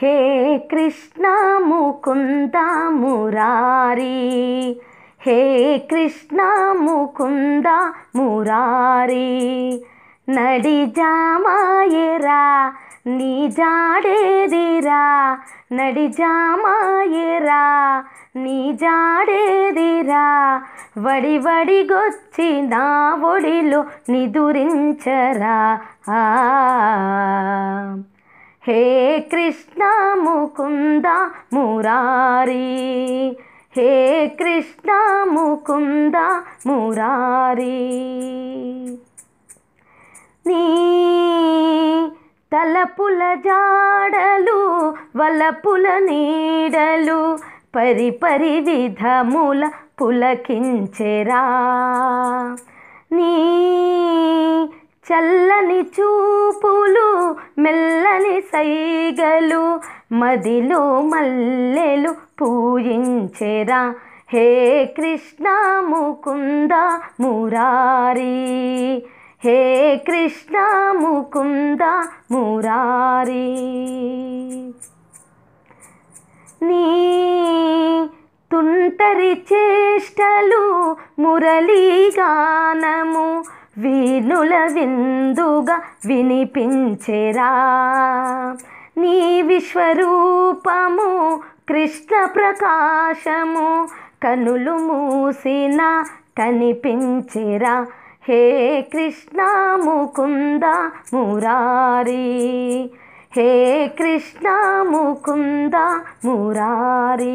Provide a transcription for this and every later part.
హే కృష్ణ ముకుంద మురారి హే కృష్ణ ముకుంద మురారి నడి జామాయరా నీ జాడేదిరా నడి జామాయరా నీ జాడేదిరా వడి వడిగొచ్చి నా ఒడిలో నిదురించరా ఆ. హే కృష్ణ ముకుంద మురారి హే కృష్ణ ముకుంద మురారి నీ తలపుల జాడలు వలపుల నీడలు పరి పరి విధముల పులకించెరా నీ చల్లని చూపులు మెల్లని సైగలు మదిలో మల్లెలు పూయించెరా హే కృష్ణ ముకుంద మురారి హే కృష్ణ ముకుంద మురారి నీ తుంటరి చేష్టలు మురళీగానము వీణుల విందుగా వినిపించెరా నీ విశ్వరూపము కృష్ణ ప్రకాశము కనులు మూసిన కనిపించెరా హే కృష్ణ ముకుంద మురారి హే కృష్ణ ముకుంద మురారి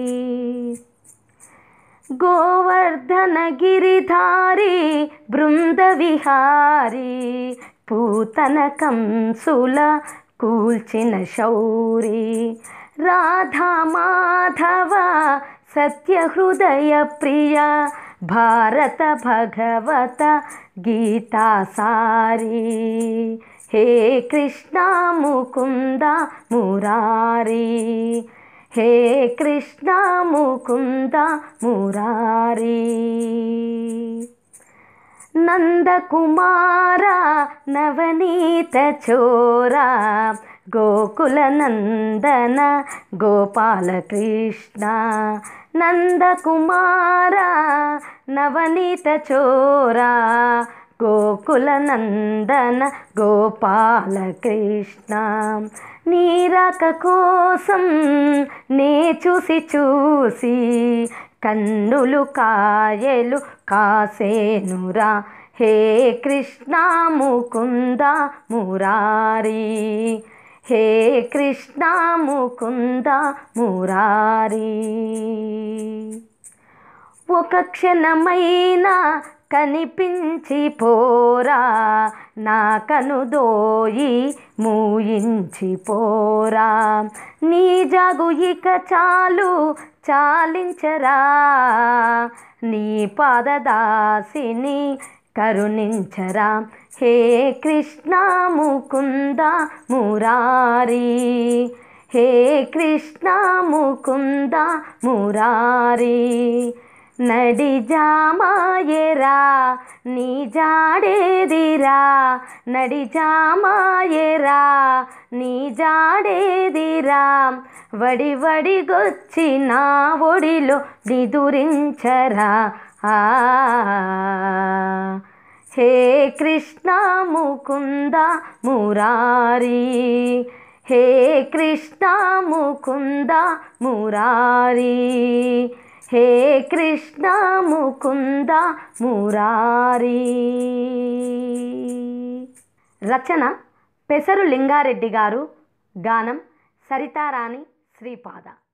గోవర్ధన గిరిధారి బృంద విహారి పూతన కంసుల కూల్చిన శౌరి రాధా మాధవ సత్య హృదయ ప్రియ భారత భగవత గీతా సారి హే కృష్ణ ముకుంద మురారి హే కృష్ణ ముకుంద మురారి నందకుమార నవనీత చోరా గోకుల నందన గోపాలకృష్ణ నందకుమార నవనీత చోరా గోకుల నందన గోపాలకృష్ణ నీరాక కోసం నే చూసి చూసి కన్నులు కాయలు కాసేనురా హే కృష్ణ ముకుంద మురారి హే కృష్ణ ముకుంద మురారి ఒక క్షణమైనా కనిపించి పోరా నా కనుదోయి మూయించి పోరా నీ జాగు ఇక చాలు చాలించరా నీ పాదదాసిని కరుణించరా హే కృష్ణ ముకుంద మురారి హే కృష్ణ ముకుంద మురారి నడి జామాయరా నీ జాడేదిరా నడి జామాయరా నీ జాడేదిరా వడి వడిగొచ్చి నా ఒడిలో నిదురించరా ఆ హే కృష్ణ ముకుంద మురారి హే కృష్ణ ముకుంద మురారి హే కృష్ణ ముకుంద మురారి రచన పెసరు లింగారెడ్డి గారు గానం సరితారాణి శ్రీపాద